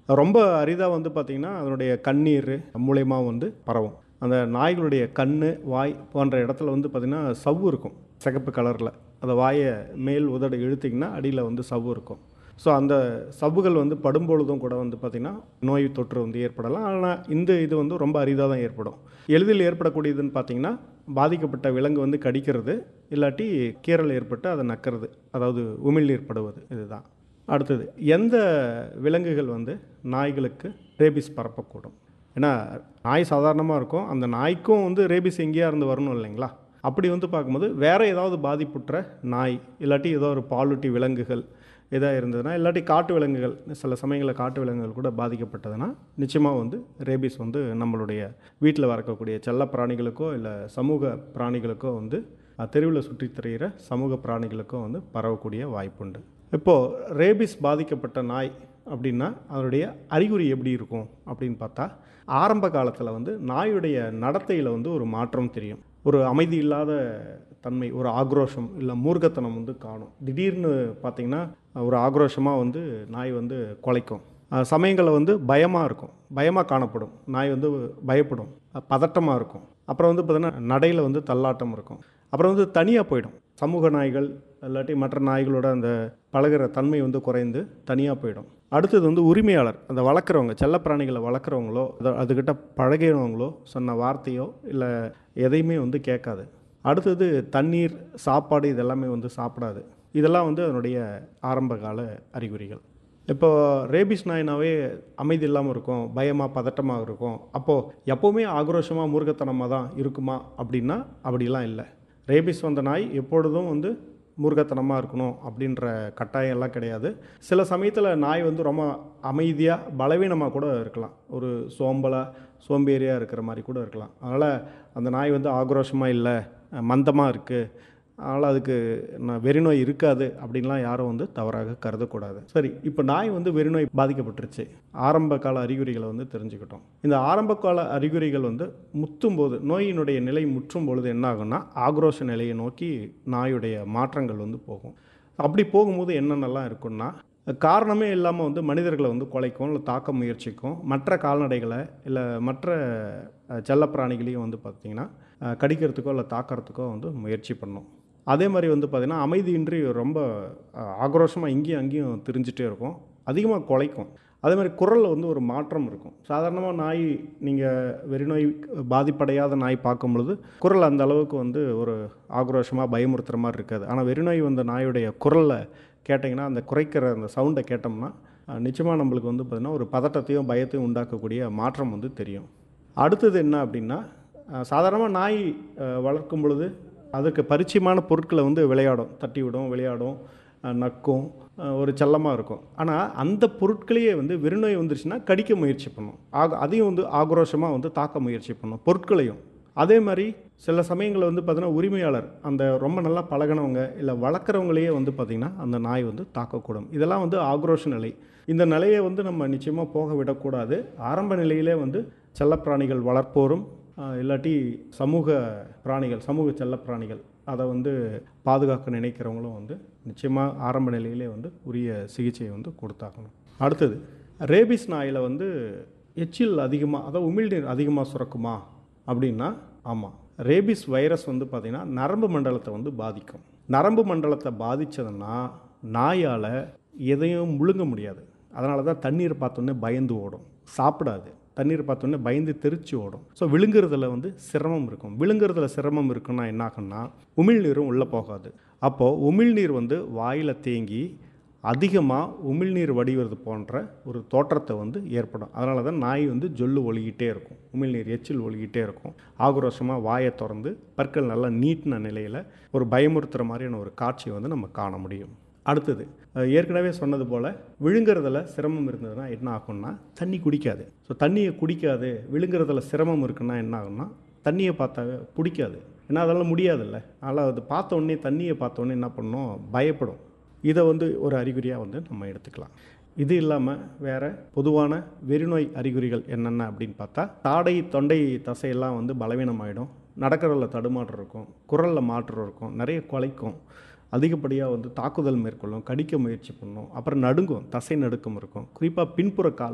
ரொம்ப அரிதாக வந்து பார்த்திங்கன்னா அதனுடைய கண்ணீர் மூலயமா வந்து பரவும் அந்த நாய்களுடைய கண் வாய் போன்ற இடத்துல வந்து பார்த்திங்கன்னா சவ்வு இருக்கும் சிகப்பு கலரில் அந்த வாயை மேல் உதடு இழுத்திங்கன்னா அடியில் வந்து சவ்வு இருக்கும் ஸோ அந்த சவ்வுகள் வந்து படும்பொழுதும் கூட வந்து பார்த்திங்கன்னா நோய் தொற்று வந்து ஏற்படலாம் ஆனால் இந்த இது வந்து ரொம்ப அரிதாக தான் ஏற்படும் எளிதில் ஏற்படக்கூடியதுன்னு பார்த்திங்கன்னா பாதிக்கப்பட்ட விலங்கு வந்து கடிக்கிறது இல்லாட்டி கீரல் ஏற்பட்டு அதை நக்கிறது அதாவது உமிழ்நீர் படுவது இதுதான் அடுத்தது எந்த விலங்குகள் வந்து நாய்களுக்கு ரேபிஸ் பரப்பக்கூடும் ஏன்னா நாய் சாதாரணமாக இருக்கும் அந்த நாய்க்கும் வந்து ரேபிஸ் எங்கேயா இருந்து வரணும் இல்லைங்களா அப்படி வந்து பார்க்கும்போது வேறு ஏதாவது பாதிப்புற்ற நாய் இல்லாட்டி ஏதோ ஒரு பாலூட்டி விலங்குகள் எதாக இருந்ததுன்னா இல்லாட்டி காட்டு விலங்குகள் சில சமயங்களில் காட்டு விலங்குகள் கூட பாதிக்கப்பட்டதுன்னா நிச்சயமாக வந்து ரேபிஸ் வந்து நம்மளுடைய வீட்டில் வளர்க்கக்கூடிய செல்ல பிராணிகளுக்கோ இல்லை சமூக பிராணிகளுக்கோ வந்து தெருவில் சுற்றித் திரிகிற சமூக பிராணிகளுக்கோ வந்து பரவக்கூடிய வாய்ப்புண்டு இப்போது ரேபிஸ் பாதிக்கப்பட்ட நாய் அப்படின்னா அதனுடைய அறிகுறி எப்படி இருக்கும் அப்படின்னு பார்த்தா ஆரம்ப காலத்தில் வந்து நாயுடைய நடத்தையில் வந்து ஒரு மாற்றம் தெரியும் ஒரு அமைதி இல்லாத தன்மை ஒரு ஆக்ரோஷம் இல்லை மூர்க்கத்தனம் வந்து காணும் திடீர்னு பார்த்திங்கன்னா ஒரு ஆக்ரோஷமாக வந்து நாய் வந்து குலைக்கும் அஹ் சமயங்களில் வந்து பயமாக இருக்கும் பயமாக காணப்படும் நாய் வந்து பயப்படும் பதட்டமாக இருக்கும் அப்புறம் வந்து பார்த்திங்கன்னா நடையில் வந்து தள்ளாட்டம் இருக்கும் அப்புறம் வந்து தனியாக போயிடும் சமூக நாய்கள் இல்லாட்டி மற்ற நாய்களோட அந்த பழகுற தன்மை வந்து குறைந்து தனியாக போயிடும் அடுத்தது வந்து உரிமையாளர் அந்த வளர்க்குறவங்க செல்லப்பிராணிகளை வளர்க்குறவங்களோ அது- அதுக்கிட்ட பழகிறவங்களோ சொன்ன வார்த்தையோ இல்லை எதையுமே வந்து கேட்காது அடுத்தது தண்ணீர் சாப்பாடு இதெல்லாமே வந்து சாப்பிடாது இதெல்லாம் வந்து அதனுடைய ஆரம்ப கால அறிகுறிகள் இப்போ ரேபிஸ் நாயினாவே அமைதி இல்லாமல் இருக்கும் பயமாக பதட்டமாக இருக்கும் அப்போது எப்போவுமே ஆக்ரோஷமாக மூர்க்கத்தனமாக தான் இருக்குமா அப்படின்னா அப்படிலாம் இல்லை ரேபிஸ் வந்த நாய் எப்பொழுதும் வந்து மூர்க்கத்தனமாக இருக்கணும் அப்படின்ற கட்டாயம் எல்லாம் கிடையாது சில சமயத்தில் நாய் வந்து ரொம்ப அமைதியாக பலவீனமாக கூட இருக்கலாம் ஒரு சோம்பலாக சோம்பேறியாக இருக்கிற மாதிரி கூட இருக்கலாம் அதனால் அந்த நாய் வந்து ஆக்ரோஷமாக இல்லை மந்தமாக இருக்குது அதனால் அதுக்கு நான் வெறிநோய் இருக்காது அப்படின்லாம் யாரும் வந்து தவறாக கருதக்கூடாது சரி இப்போ நாய் வந்து வெறிநோய் பாதிக்கப்பட்டுருச்சு ஆரம்ப கால அறிகுறிகளை வந்து தெரிஞ்சுக்கிட்டோம் இந்த ஆரம்ப கால அறிகுறிகள் வந்து முத்தும் போது நோயினுடைய நிலை முற்றும் பொழுது என்ன ஆகும்னா ஆக்ரோஷ நிலையை நோக்கி நாயுடைய மாற்றங்கள் வந்து போகும் அப்படி போகும்போது என்னென்னலாம் இருக்குன்னா காரணமே இல்லாமல் வந்து மனிதர்களை வந்து குலைக்கும் இல்லை தாக்க முயற்சிக்கும் மற்ற கால்நடைகளை இல்லை மற்ற அஹ், செல்லப்பிராணிகளையும் வந்து பார்த்திங்கன்னா அஹ், கடிக்கிறதுக்கோ இல்லை தாக்கிறதுக்கோ வந்து முயற்சி பண்ணும் அதே மாதிரி வந்து பார்த்திங்கன்னா அமைதியின்றி ரொம்ப ஆக்ரோஷமாக இங்கேயும் அங்கேயும் திரிஞ்சிட்டே இருக்கும் அதிகமாக குலைக்கும் அதே மாதிரி குரலில் வந்து ஒரு மாற்றம் இருக்கும் சாதாரணமாக நாய் நீங்கள் வெறிநோய் பாதிப்படையாத நாய் பார்க்கும் பொழுது குரல் அந்த அளவுக்கு வந்து ஒரு ஆக்ரோஷமாக பயமுறுத்துகிற மாதிரி இருக்காது ஆனால் வெறிநோய் வந்த நாயுடைய குரலில் கேட்டிங்கன்னா அந்த குறைக்கிற அந்த சவுண்டை கேட்டோம்னா நிச்சயமாக நம்மளுக்கு வந்து பார்த்திங்கன்னா ஒரு பதட்டத்தையும் பயத்தையும் உண்டாக்கக்கூடிய மாற்றம் வந்து தெரியும் அடுத்தது என்ன அப்படின்னா சாதாரணமாக நாய் அஹ், வளர்க்கும் பொழுது அதற்கு பரிச்சயமான பொருட்களை வந்து விளையாடும் தட்டி விடும் விளையாடும் அஹ், நக்கும் அஹ், ஒரு செல்லமாக இருக்கும் ஆனால் அந்த பொருட்களையே வந்து வெறிநோய் வந்துருச்சுன்னா கடிக்க முயற்சி பண்ணும் ஆக அதையும் வந்து ஆக்ரோஷமாக வந்து தாக்க முயற்சி பண்ணும் பொருட்களையும் அதே மாதிரி சில சமயங்களில் வந்து பார்த்தீங்கன்னா உரிமையாளர் அந்த ரொம்ப நல்லா பழகினவங்க இல்லை வளர்க்குறவங்களையே வந்து பார்த்திங்கன்னா அந்த நாய் வந்து தாக்கக்கூடும் இதெல்லாம் வந்து ஆக்ரோஷ நிலை இந்த நிலையை வந்து நம்ம நிச்சயமாக போக விடக்கூடாது ஆரம்ப நிலையிலே வந்து செல்லப்பிராணிகள் வளர்ப்போரும் ஆஹ், இல்லாட்டி சமூக பிராணிகள் சமூக செல்லப்பிராணிகள் அதை வந்து பாதுகாக்க நினைக்கிறவங்களும் வந்து நிச்சயமாக ஆரம்ப நிலையிலே வந்து உரிய சிகிச்சையை வந்து கொடுத்தாகணும் அடுத்தது ரேபிஸ் நாயில் வந்து எச்சில் அதிகமாக அதாவது உமிழ்நீர் அதிகமாக சுரக்குமா அப்படின்னா ஆமாம் ரேபிஸ் வைரஸ் வந்து பார்த்திங்கன்னா நரம்பு மண்டலத்தை வந்து பாதிக்கும் நரம்பு மண்டலத்தை பாதித்ததுன்னா நாயால் எதையும் முழுங்க முடியாது அதனால தான் தண்ணீர் பார்த்தோன்னே பயந்து ஓடும் சாப்பிடாது தண்ணீர் பார்த்தோன்னே பயந்து தெரிச்சு ஓடும் ஸோ விழுங்குறதுல வந்து சிரமம் இருக்கும் விழுங்குறதுல சிரமம் இருக்குன்னா என்ன ஆகும்னா உமிழ்நீரும் உள்ளே போகாது அப்போது உமிழ்நீர் வந்து வாயில் தேங்கி அதிகமாக உமிழ்நீர் வடிவது போன்ற ஒரு தோற்றத்தை வந்து ஏற்படும் அதனால தான் நாய் வந்து ஜொல்லு ஒழுகிட்டே இருக்கும் உமிழ்நீர் எச்சில் ஒழுகிட்டே இருக்கும் ஆக்ரோஷமாக வாயை திறந்து பற்கள் நல்லா நீட்டின நிலையில் ஒரு பயமுறுத்துகிற மாதிரியான ஒரு காட்சியை வந்து நம்ம காண முடியும் அடுத்தது அஹ், ஏற்கனவே சொன்னது போல் விழுங்குறதுல சிரமம் இருந்ததுன்னா என்ன ஆகும்னா தண்ணி குடிக்காது ஸோ தண்ணியை குடிக்காது விழுங்குறதுல சிரமம் இருக்குன்னா என்ன ஆகும்னா தண்ணியை பார்த்தாவே பிடிக்காது ஏன்னா அதெல்லாம் முடியாதுல்ல அதனால் அது பார்த்த உடனே தண்ணியை பார்த்த உடனே என்ன பண்ணணும் பயப்படும் இதை வந்து ஒரு அறிகுறியாக வந்து நம்ம எடுத்துக்கலாம் இது இல்லாமல் வேறு பொதுவான வெறிநோய் அறிகுறிகள் என்னென்ன அப்படின்னு பார்த்தா தாடை தொண்டை தசையெல்லாம் வந்து பலவீனமாயிடும் நடக்கிறதுல தடுமாற்றம் இருக்கும் குரலில் மாற்றம் இருக்கும் நிறைய குலைக்கும் அதிகப்படியாக வந்து தாக்குதல் மேற்கொள்ளும் கடிக்க முயற்சி பண்ணும் அப்புறம் நடுங்கும் தசை நடுக்கம் இருக்கும் குறிப்பாக பின்புற கால்